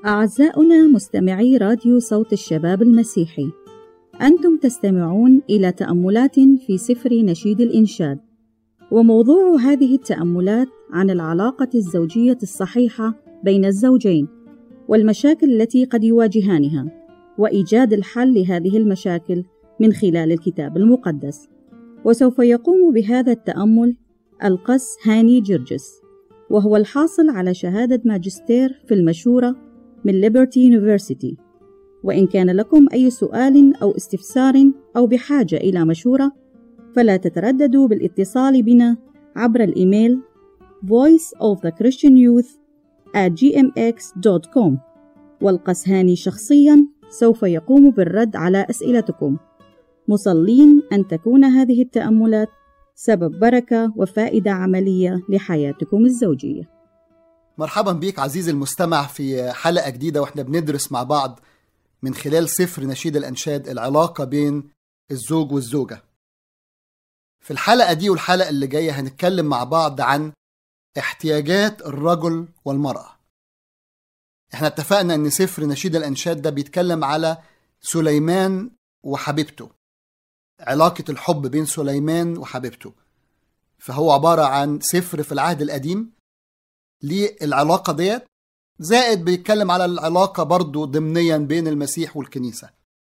أعزاؤنا مستمعي راديو صوت الشباب المسيحي أنتم تستمعون إلى تأملات في سفر نشيد الإنشاد وموضوع هذه التأملات عن العلاقة الزوجية الصحيحة بين الزوجين والمشاكل التي قد يواجهانها وإيجاد الحل لهذه المشاكل من خلال الكتاب المقدس وسوف يقوم بهذا التأمل القس هاني جرجس وهو الحاصل على شهادة ماجستير في المشورة من ليبرتي يونيفرسيتي وإن كان لكم أي سؤال أو استفسار أو بحاجة إلى مشورة فلا تترددوا بالاتصال بنا عبر الإيميل voice of the Christian youth at gmx.com والقس هاني شخصيا سوف يقوم بالرد على أسئلتكم مصلين أن تكون هذه التأملات سبب بركة وفائدة عملية لحياتكم الزوجية مرحبا بيك عزيزي المستمع في حلقة جديدة واحنا بندرس مع بعض من خلال سفر نشيد الأنشاد العلاقة بين الزوج والزوجة في الحلقة دي والحلقة اللي جاية هنتكلم مع بعض عن احتياجات الرجل والمرأة احنا اتفقنا ان سفر نشيد الأنشاد ده بيتكلم على سليمان وحبيبته علاقة الحب بين سليمان وحبيبته فهو عبارة عن سفر في العهد القديم للعلاقة ديت زائد بيتكلم على العلاقة برضو ضمنيا بين المسيح والكنيسة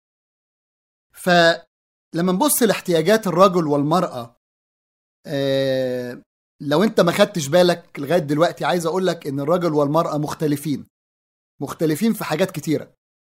فلما نبص لاحتياجات الرجل والمرأة آه لو انت ما خدتش بالك لغاية دلوقتي عايز اقول لك ان الرجل والمرأة مختلفين مختلفين في حاجات كتيرة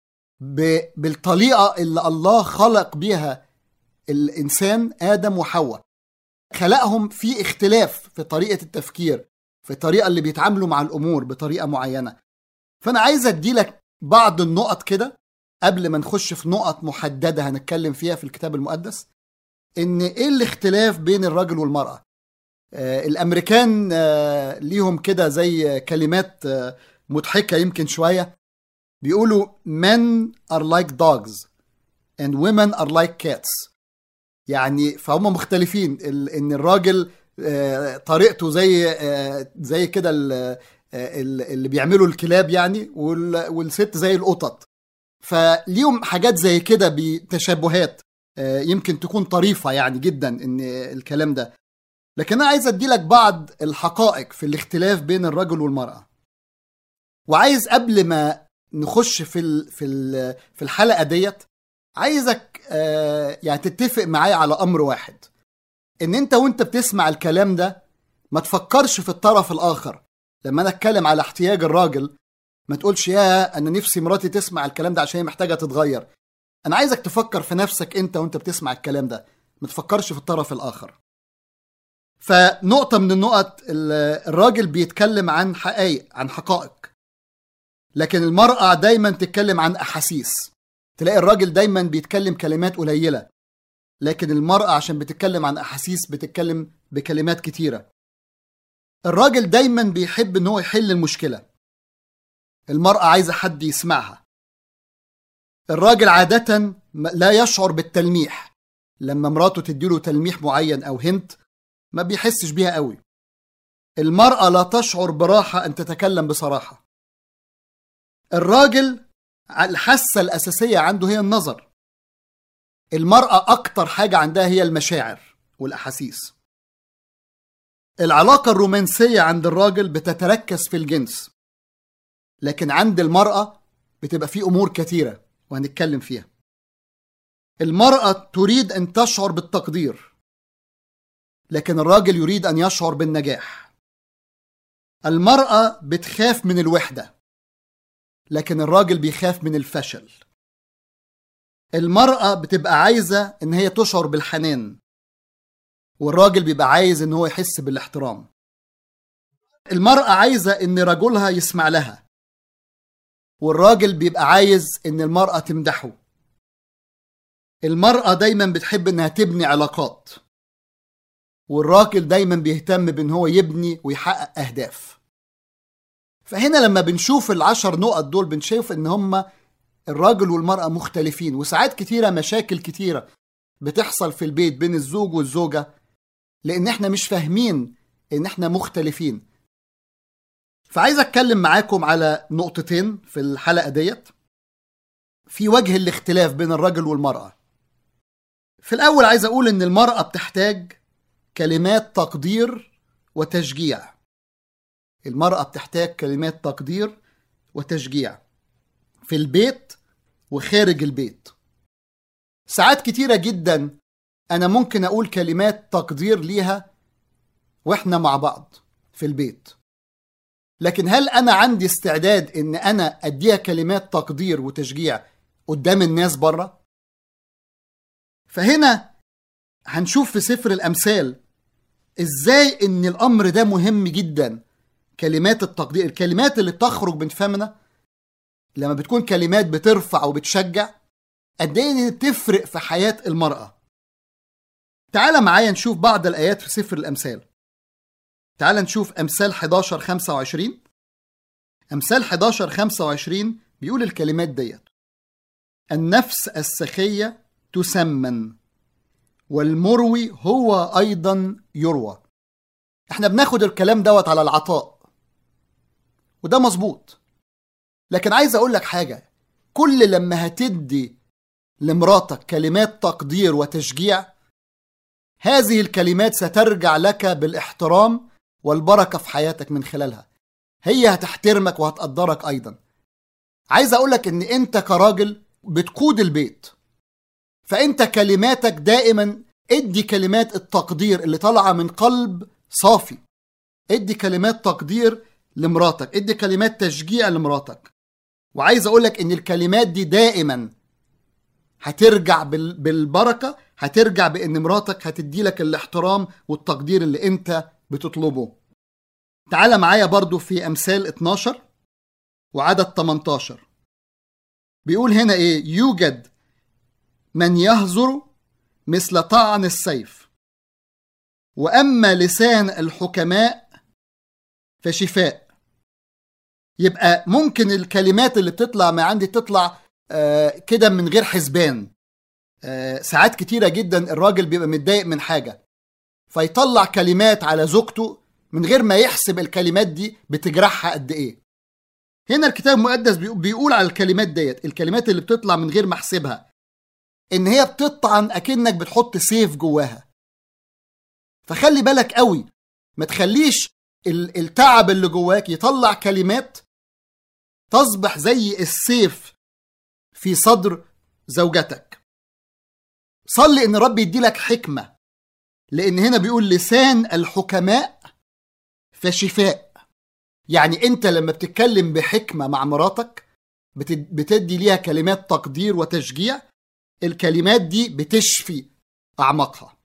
بالطريقة اللي الله خلق بيها الإنسان آدم وحواء خلقهم في اختلاف في طريقة التفكير في الطريقة اللي بيتعاملوا مع الأمور بطريقة معينة فأنا عايز أديلك بعض النقط كده قبل ما نخش في نقط محددة هنتكلم فيها في الكتاب المقدس إن إيه الاختلاف بين الرجل والمرأة آه الأمريكان آه ليهم كده زي كلمات آه مضحكة يمكن شوية بيقولوا men are like dogs and women are like cats يعني فهم مختلفين ان الراجل طريقته زي زي كده اللي بيعملوا الكلاب يعني والست زي القطط فليهم حاجات زي كده بتشابهات يمكن تكون طريفه يعني جدا ان الكلام ده لكن انا عايز ادي لك بعض الحقائق في الاختلاف بين الرجل والمراه وعايز قبل ما نخش في في في الحلقه ديت عايزك يعني تتفق معايا على امر واحد ان انت وانت بتسمع الكلام ده ما تفكرش في الطرف الاخر لما انا اتكلم على احتياج الراجل ما تقولش يا انا نفسي مراتي تسمع الكلام ده عشان هي محتاجه تتغير انا عايزك تفكر في نفسك انت وانت بتسمع الكلام ده ما تفكرش في الطرف الاخر فنقطه من النقط الراجل بيتكلم عن حقائق عن حقائق لكن المراه دايما تتكلم عن احاسيس تلاقي الراجل دايما بيتكلم كلمات قليله لكن المرأة عشان بتتكلم عن أحاسيس بتتكلم بكلمات كتيرة الراجل دايما بيحب ان هو يحل المشكلة المرأة عايزة حد يسمعها الراجل عادة لا يشعر بالتلميح لما مراته تديله تلميح معين أو هنت ما بيحسش بيها قوي المرأة لا تشعر براحة أن تتكلم بصراحة الراجل الحاسة الأساسية عنده هي النظر المرأة أكتر حاجة عندها هي المشاعر والأحاسيس العلاقة الرومانسية عند الراجل بتتركز في الجنس لكن عند المرأة بتبقى في أمور كتيرة وهنتكلم فيها المرأة تريد أن تشعر بالتقدير لكن الراجل يريد أن يشعر بالنجاح المرأة بتخاف من الوحدة لكن الراجل بيخاف من الفشل المرأة بتبقى عايزة إن هي تشعر بالحنان والراجل بيبقى عايز إن هو يحس بالاحترام المرأة عايزة إن رجلها يسمع لها والراجل بيبقى عايز إن المرأة تمدحه المرأة دايما بتحب إنها تبني علاقات والراجل دايما بيهتم بإن هو يبني ويحقق أهداف فهنا لما بنشوف العشر نقط دول بنشوف إن هما الراجل والمرأة مختلفين وساعات كتيرة مشاكل كتيرة بتحصل في البيت بين الزوج والزوجة لأن احنا مش فاهمين إن احنا مختلفين فعايز اتكلم معاكم على نقطتين في الحلقه ديت في وجه الاختلاف بين الرجل والمراه في الاول عايز اقول ان المراه بتحتاج كلمات تقدير وتشجيع المراه بتحتاج كلمات تقدير وتشجيع في البيت وخارج البيت ساعات كتيره جدا انا ممكن اقول كلمات تقدير ليها واحنا مع بعض في البيت لكن هل انا عندي استعداد ان انا اديها كلمات تقدير وتشجيع قدام الناس بره فهنا هنشوف في سفر الامثال ازاي ان الامر ده مهم جدا كلمات التقدير الكلمات اللي بتخرج من فمنا لما بتكون كلمات بترفع وبتشجع قد ايه تفرق في حياه المراه تعال معايا نشوف بعض الايات في سفر الامثال تعال نشوف امثال 11 25 امثال 11 25 بيقول الكلمات ديت النفس السخيه تسمن والمروي هو ايضا يروى احنا بناخد الكلام دوت على العطاء وده مظبوط لكن عايز اقول لك حاجه كل لما هتدي لمراتك كلمات تقدير وتشجيع هذه الكلمات سترجع لك بالاحترام والبركه في حياتك من خلالها هي هتحترمك وهتقدرك ايضا عايز اقولك ان انت كراجل بتقود البيت فانت كلماتك دائما ادي كلمات التقدير اللي طالعه من قلب صافي ادي كلمات تقدير لمراتك ادي كلمات تشجيع لمراتك وعايز اقولك ان الكلمات دي دائما هترجع بالبركه هترجع بان مراتك هتدي لك الاحترام والتقدير اللي انت بتطلبه تعال معايا برضو في امثال 12 وعدد 18 بيقول هنا ايه يوجد من يهزر مثل طعن السيف واما لسان الحكماء فشفاء يبقى ممكن الكلمات اللي بتطلع ما عندي تطلع آه كده من غير حسبان آه ساعات كتيره جدا الراجل بيبقى متضايق من حاجه فيطلع كلمات على زوجته من غير ما يحسب الكلمات دي بتجرحها قد ايه هنا الكتاب المقدس بيقول على الكلمات ديت الكلمات اللي بتطلع من غير ما احسبها ان هي بتطعن اكنك بتحط سيف جواها فخلي بالك قوي ما تخليش التعب اللي جواك يطلع كلمات تصبح زي السيف في صدر زوجتك صلي ان رب يدي لك حكمه لان هنا بيقول لسان الحكماء فشفاء يعني انت لما بتتكلم بحكمه مع مراتك بتدي ليها كلمات تقدير وتشجيع الكلمات دي بتشفي اعماقها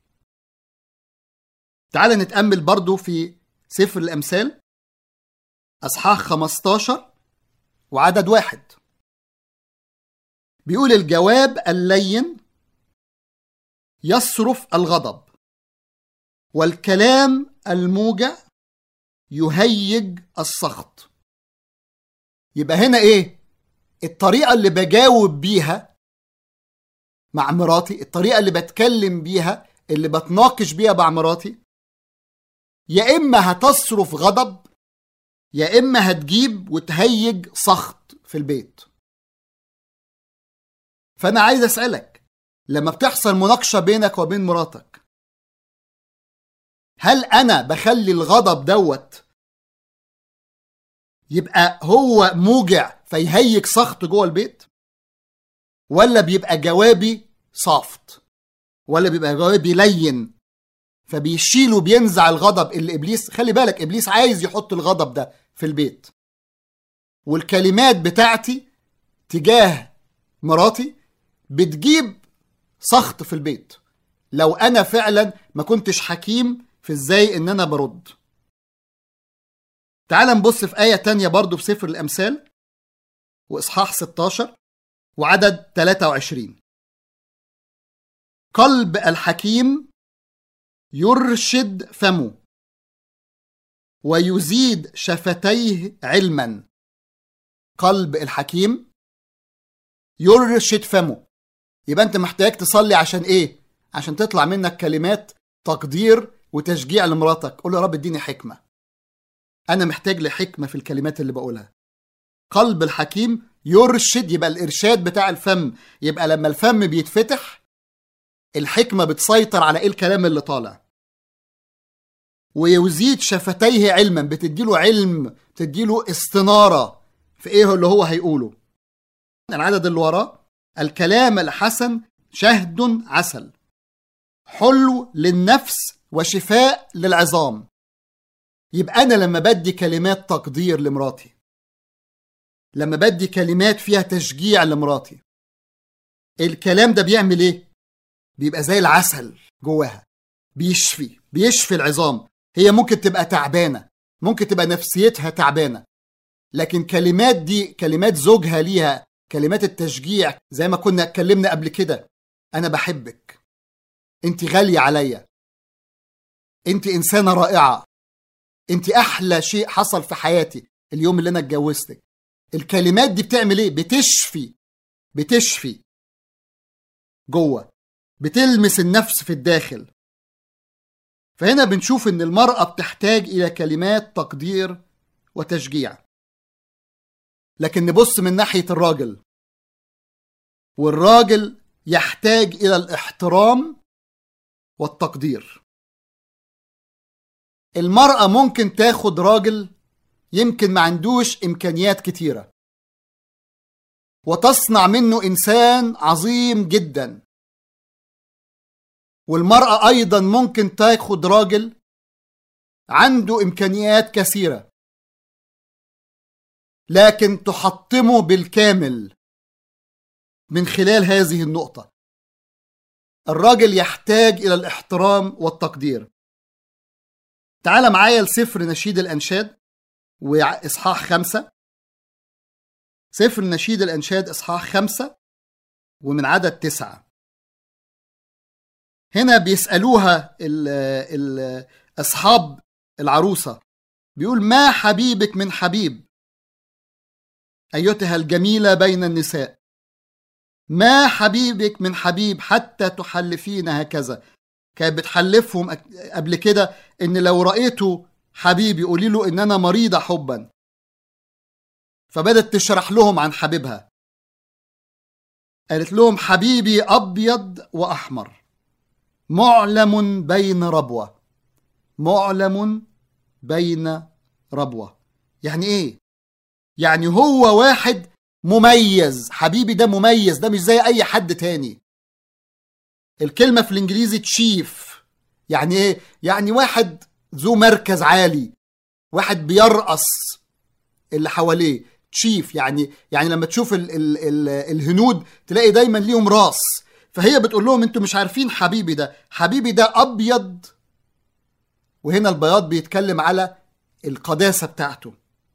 تعال نتامل برضو في سفر الامثال اصحاح 15 وعدد واحد بيقول الجواب اللين يصرف الغضب والكلام الموجع يهيج السخط يبقى هنا ايه الطريقه اللي بجاوب بيها مع مراتي الطريقه اللي بتكلم بيها اللي بتناقش بيها مع مراتي يا اما هتصرف غضب يا اما هتجيب وتهيج سخط في البيت فانا عايز اسالك لما بتحصل مناقشه بينك وبين مراتك هل انا بخلي الغضب دوت يبقى هو موجع فيهيج سخط جوه البيت ولا بيبقى جوابي صافت ولا بيبقى جوابي لين فبيشيل وبينزع الغضب اللي ابليس خلي بالك ابليس عايز يحط الغضب ده في البيت والكلمات بتاعتي تجاه مراتي بتجيب سخط في البيت لو انا فعلا ما كنتش حكيم في ازاي ان انا برد تعال نبص في آية تانية برضو في سفر الأمثال وإصحاح 16 وعدد 23 قلب الحكيم يرشد فمه ويزيد شفتيه علما قلب الحكيم يرشد فمه يبقى انت محتاج تصلي عشان ايه عشان تطلع منك كلمات تقدير وتشجيع لمراتك قول يا رب اديني حكمه انا محتاج لحكمه في الكلمات اللي بقولها قلب الحكيم يرشد يبقى الارشاد بتاع الفم يبقى لما الفم بيتفتح الحكمه بتسيطر على ايه الكلام اللي طالع ويزيد شفتيه علما بتديله علم بتديله استناره في ايه اللي هو هيقوله العدد اللي وراه الكلام الحسن شهد عسل حلو للنفس وشفاء للعظام يبقى انا لما بدي كلمات تقدير لمراتي لما بدي كلمات فيها تشجيع لمراتي الكلام ده بيعمل ايه بيبقى زي العسل جواها بيشفي بيشفي العظام هي ممكن تبقى تعبانه ممكن تبقى نفسيتها تعبانه لكن كلمات دي كلمات زوجها ليها كلمات التشجيع زي ما كنا اتكلمنا قبل كده انا بحبك انت غاليه عليا انت انسانه رائعه انت احلى شيء حصل في حياتي اليوم اللي انا اتجوزتك الكلمات دي بتعمل ايه بتشفي بتشفي جوه بتلمس النفس في الداخل فهنا بنشوف ان المراه بتحتاج الى كلمات تقدير وتشجيع لكن نبص من ناحيه الراجل والراجل يحتاج الى الاحترام والتقدير المراه ممكن تاخد راجل يمكن ما عندوش امكانيات كتيره وتصنع منه انسان عظيم جدا والمراه ايضا ممكن تاخد راجل عنده امكانيات كثيره لكن تحطمه بالكامل من خلال هذه النقطه الراجل يحتاج الى الاحترام والتقدير تعال معايا لسفر نشيد الانشاد وإصحاح خمسة سفر نشيد الأنشاد إصحاح خمسة ومن عدد تسعة هنا بيسألوها ال ال أصحاب العروسة بيقول ما حبيبك من حبيب أيتها الجميلة بين النساء ما حبيبك من حبيب حتى تحلفين هكذا كانت بتحلفهم قبل كده ان لو رأيته حبيبي قولي له ان انا مريضة حبا فبدت تشرح لهم عن حبيبها قالت لهم حبيبي ابيض واحمر معلم بين ربوة معلم بين ربوة يعني ايه يعني هو واحد مميز حبيبي ده مميز ده مش زي اي حد تاني الكلمة في الانجليزي تشيف يعني ايه يعني واحد ذو مركز عالي واحد بيرقص اللي حواليه تشيف يعني يعني لما تشوف ال ال ال الهنود تلاقي دايما ليهم راس فهي بتقول لهم انتوا مش عارفين حبيبي ده حبيبي ده ابيض وهنا البياض بيتكلم على القداسه بتاعته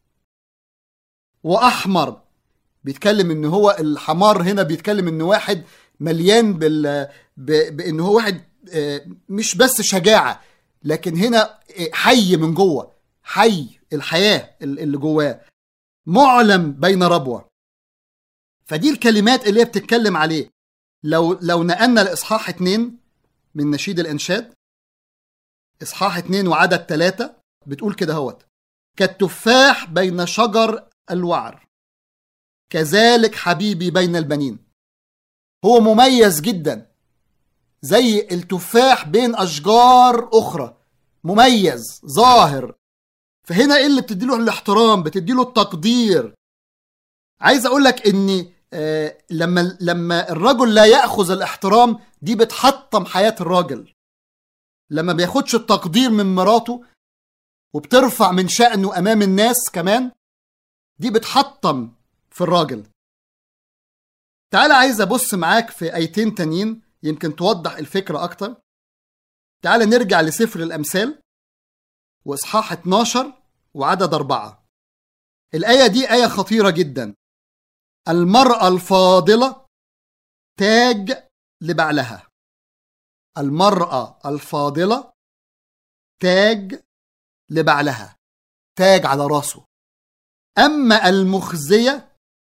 واحمر بيتكلم ان هو الحمار هنا بيتكلم ان واحد مليان بال ب... بان هو واحد مش بس شجاعه لكن هنا حي من جوه حي الحياه اللي جواه معلم بين ربوه فدي الكلمات اللي هي بتتكلم عليه لو لو نقلنا لاصحاح اتنين من نشيد الانشاد اصحاح اتنين وعدد ثلاثة بتقول كده هوت كالتفاح بين شجر الوعر كذلك حبيبي بين البنين هو مميز جدا زي التفاح بين اشجار اخرى مميز ظاهر فهنا ايه اللي بتديله الاحترام بتديله التقدير عايز اقول لك ان آه لما لما الرجل لا ياخذ الاحترام دي بتحطم حياه الراجل لما بياخدش التقدير من مراته وبترفع من شأنه امام الناس كمان دي بتحطم في الراجل تعال عايز ابص معاك في ايتين تانيين يمكن توضح الفكرة أكتر تعال نرجع لسفر الأمثال وإصحاح 12 وعدد أربعة الآية دي آية خطيرة جدا المرأة الفاضلة تاج لبعلها المرأة الفاضلة تاج لبعلها تاج على راسه أما المخزية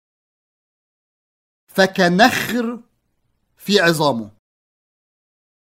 فكنخر في عظامه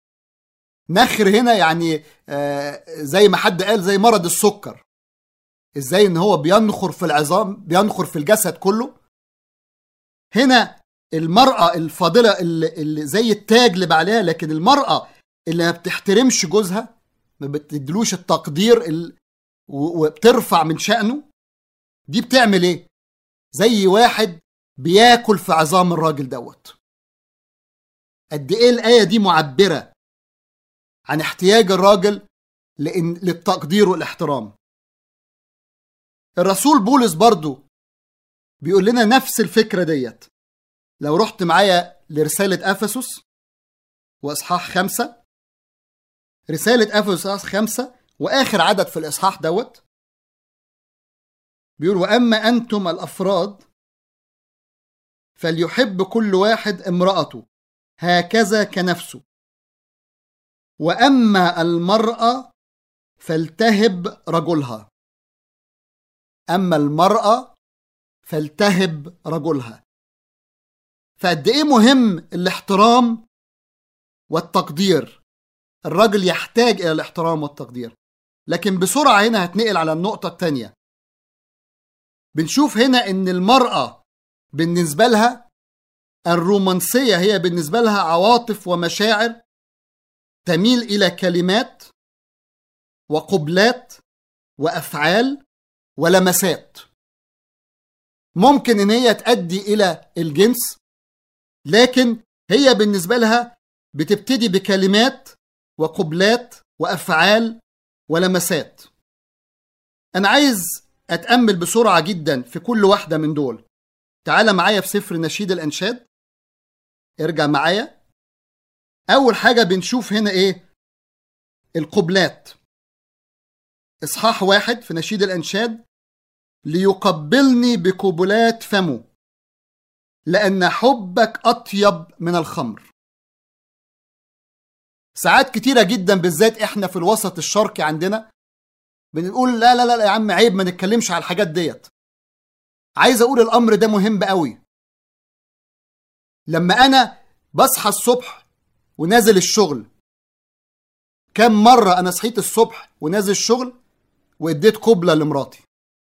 نخر هنا يعني زي ما حد قال زي مرض السكر ازاي ان هو بينخر في العظام بينخر في الجسد كله هنا المرأة الفاضلة اللي, اللي زي التاج اللي بعليها لكن المرأة اللي ما بتحترمش جوزها ما بتدلوش التقدير ال... وبترفع من شأنه دي بتعمل ايه زي واحد بياكل في عظام الراجل دوت قد ايه الآية دي معبرة عن احتياج الراجل لإن... للتقدير والاحترام الرسول بولس برضو بيقول لنا نفس الفكرة ديت لو رحت معايا لرسالة أفسس وإصحاح خمسة رسالة أفسس إصحاح خمسة وآخر عدد في الإصحاح دوت بيقول وأما أنتم الأفراد فليحب كل واحد امرأته هكذا كنفسه وأما المرأة فلتهب رجلها أما المرأة فلتهب رجلها فقد إيه مهم الاحترام والتقدير الراجل يحتاج إلى الاحترام والتقدير لكن بسرعة هنا هتنقل على النقطة التانية بنشوف هنا إن المرأة بالنسبة لها الرومانسية هي بالنسبة لها عواطف ومشاعر تميل إلى كلمات وقبلات وأفعال ولمسات ممكن ان هي تؤدي الى الجنس لكن هي بالنسبه لها بتبتدي بكلمات وقبلات وافعال ولمسات انا عايز اتامل بسرعه جدا في كل واحده من دول تعال معايا في سفر نشيد الانشاد ارجع معايا اول حاجه بنشوف هنا ايه القبلات إصحاح واحد في نشيد الأنشاد ليقبلني بقبلات فمه لأن حبك أطيب من الخمر ساعات كتيرة جدا بالذات إحنا في الوسط الشرقي عندنا بنقول لا لا لا يا عم عيب ما نتكلمش على الحاجات ديت عايز أقول الأمر ده مهم قوي لما أنا بصحى الصبح ونازل الشغل كم مرة أنا صحيت الصبح ونازل الشغل واديت قبلة لمراتي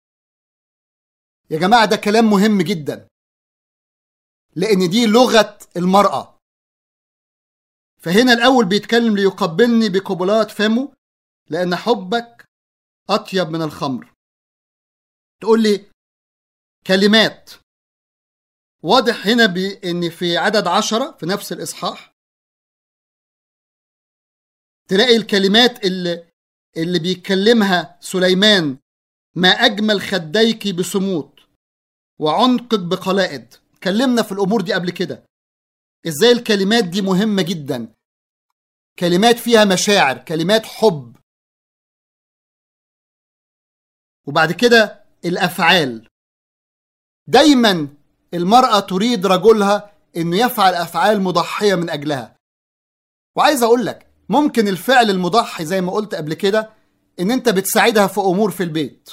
يا جماعة ده كلام مهم جدا لأن دي لغة المرأة فهنا الأول بيتكلم ليقبلني بقبلات فمه لأن حبك أطيب من الخمر تقول لي كلمات واضح هنا بأن في عدد عشرة في نفس الإصحاح تلاقي الكلمات اللي اللي بيتكلمها سليمان ما أجمل خديك بصمود وعنقك بقلائد اتكلمنا في الأمور دي قبل كده إزاي الكلمات دي مهمة جدا كلمات فيها مشاعر كلمات حب وبعد كده الأفعال دايما المرأة تريد رجلها إنه يفعل أفعال مضحية من أجلها وعايز أقول لك ممكن الفعل المضحي زي ما قلت قبل كده ان انت بتساعدها في امور في البيت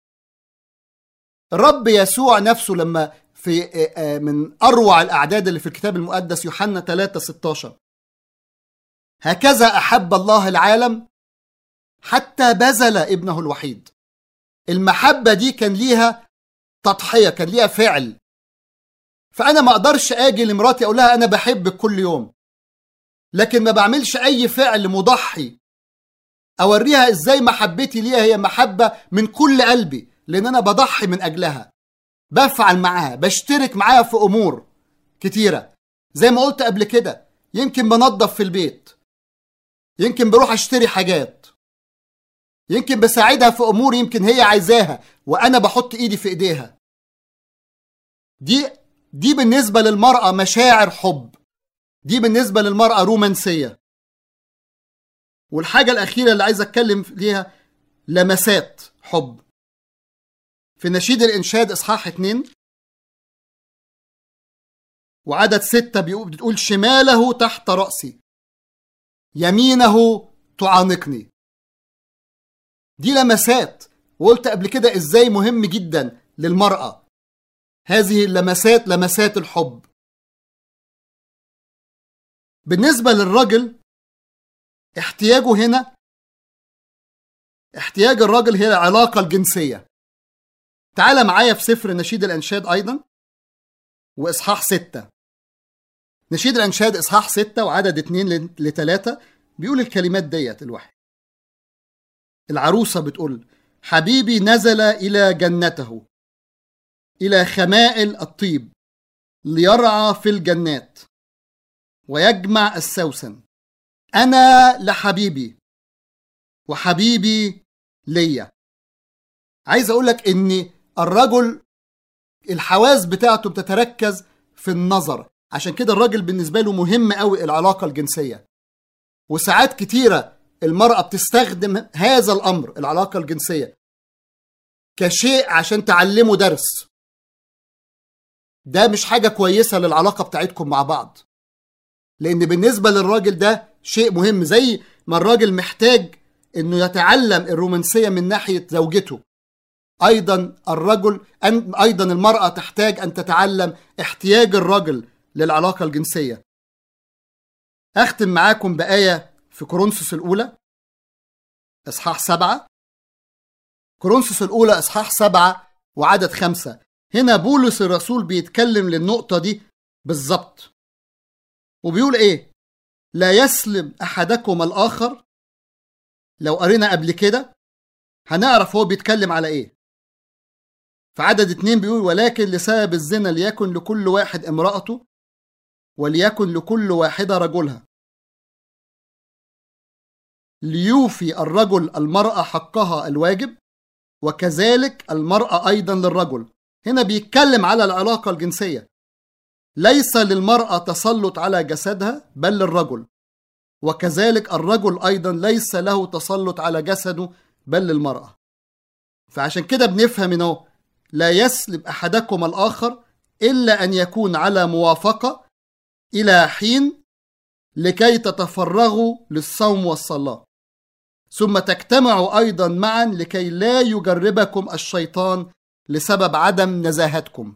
الرب يسوع نفسه لما في من اروع الاعداد اللي في الكتاب المقدس يوحنا 3 16 هكذا احب الله العالم حتى بذل ابنه الوحيد المحبه دي كان ليها تضحيه كان ليها فعل فانا ما اقدرش اجي لمراتي اقول لها انا بحبك كل يوم لكن ما بعملش اي فعل مضحي اوريها ازاي محبتي ليها هي محبه من كل قلبي لان انا بضحي من اجلها بفعل معاها بشترك معاها في امور كتيره زي ما قلت قبل كده يمكن بنظف في البيت يمكن بروح اشتري حاجات يمكن بساعدها في امور يمكن هي عايزاها وانا بحط ايدي في ايديها دي دي بالنسبه للمراه مشاعر حب دي بالنسبة للمرأة رومانسية والحاجة الأخيرة اللي عايز أتكلم ليها لمسات حب في نشيد الإنشاد إصحاح اتنين وعدد ستة بتقول شماله تحت رأسي يمينه تعانقني دي لمسات وقلت قبل كده ازاي مهم جدا للمرأة هذه اللمسات لمسات الحب بالنسبة للرجل احتياجه هنا احتياج الراجل هي العلاقة الجنسية تعال معايا في سفر نشيد الأنشاد أيضا وإصحاح ستة نشيد الأنشاد إصحاح ستة وعدد اتنين لتلاتة بيقول الكلمات ديت الوحي العروسة بتقول حبيبي نزل إلى جنته إلى خمائل الطيب ليرعى في الجنات ويجمع السوسن أنا لحبيبي وحبيبي ليا عايز أقول لك إن الرجل الحواس بتاعته بتتركز في النظر عشان كده الراجل بالنسبة له مهم قوي العلاقة الجنسية وساعات كتيرة المرأة بتستخدم هذا الأمر العلاقة الجنسية كشيء عشان تعلمه درس ده مش حاجة كويسة للعلاقة بتاعتكم مع بعض لأن بالنسبة للراجل ده شيء مهم زي ما الراجل محتاج إنه يتعلم الرومانسية من ناحية زوجته أيضا الرجل أن أيضا المرأة تحتاج أن تتعلم احتياج الرجل للعلاقة الجنسية أختم معاكم بآية في كورنثوس الأولى إصحاح سبعة كورنثوس الأولى إصحاح سبعة وعدد خمسة هنا بولس الرسول بيتكلم للنقطة دي بالظبط وبيقول إيه لا يسلم أحدكم الآخر لو قرينا قبل كده هنعرف هو بيتكلم على إيه في عدد اتنين بيقول ولكن لسبب الزنا ليكن لكل واحد امرأته وليكن لكل واحدة رجلها ليوفي الرجل المرأة حقها الواجب وكذلك المرأة أيضا للرجل هنا بيتكلم على العلاقة الجنسية ليس للمرأة تسلط على جسدها بل للرجل وكذلك الرجل أيضا ليس له تسلط على جسده بل للمرأة فعشان كده بنفهم انه لا يسلب أحدكم الآخر إلا أن يكون على موافقة إلى حين لكي تتفرغوا للصوم والصلاة ثم تجتمعوا أيضا معا لكي لا يجربكم الشيطان لسبب عدم نزاهتكم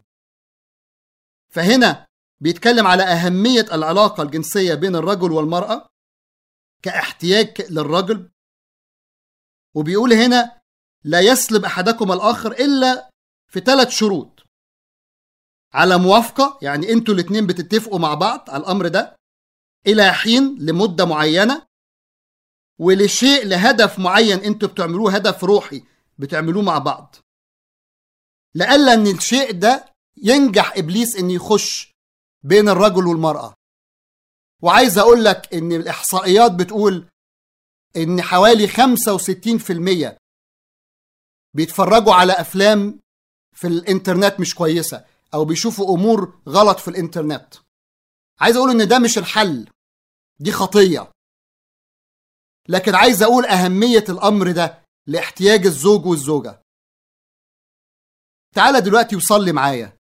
فهنا بيتكلم على أهمية العلاقة الجنسية بين الرجل والمرأة كاحتياج للرجل وبيقول هنا لا يسلب أحدكم الآخر إلا في ثلاث شروط على موافقة يعني انتوا الاتنين بتتفقوا مع بعض على الأمر ده إلى حين لمدة معينة ولشيء لهدف معين انتوا بتعملوه هدف روحي بتعملوه مع بعض لألا ان الشيء ده ينجح ابليس ان يخش بين الرجل والمرأة وعايز اقول لك ان الاحصائيات بتقول ان حوالي 65% بيتفرجوا على افلام في الانترنت مش كويسة او بيشوفوا امور غلط في الانترنت عايز اقول ان ده مش الحل دي خطية لكن عايز اقول اهمية الامر ده لاحتياج الزوج والزوجة تعالى دلوقتي وصلي معايا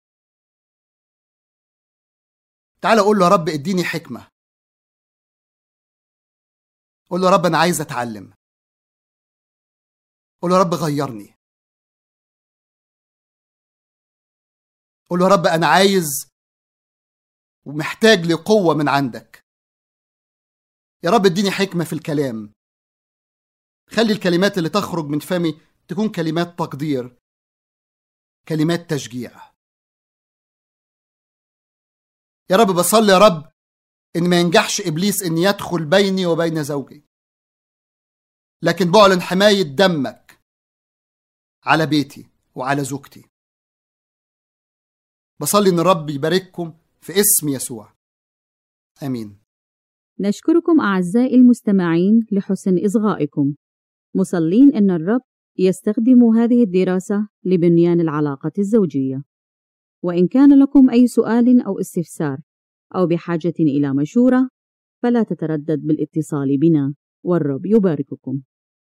تعالى قول له يا رب اديني حكمة قول له يا رب انا عايز اتعلم قول له يا رب غيرني قول له يا رب انا عايز ومحتاج لقوة من عندك يا رب اديني حكمة في الكلام خلي الكلمات اللي تخرج من فمي تكون كلمات تقدير كلمات تشجيع يا رب بصلي يا رب ان ما ينجحش ابليس ان يدخل بيني وبين زوجي لكن بعلن حماية دمك على بيتي وعلى زوجتي بصلي ان الرب يبارككم في اسم يسوع امين نشكركم اعزائي المستمعين لحسن اصغائكم مصلين ان الرب يستخدم هذه الدراسه لبنيان العلاقه الزوجيه وان كان لكم اي سؤال او استفسار او بحاجه الى مشوره فلا تتردد بالاتصال بنا والرب يبارككم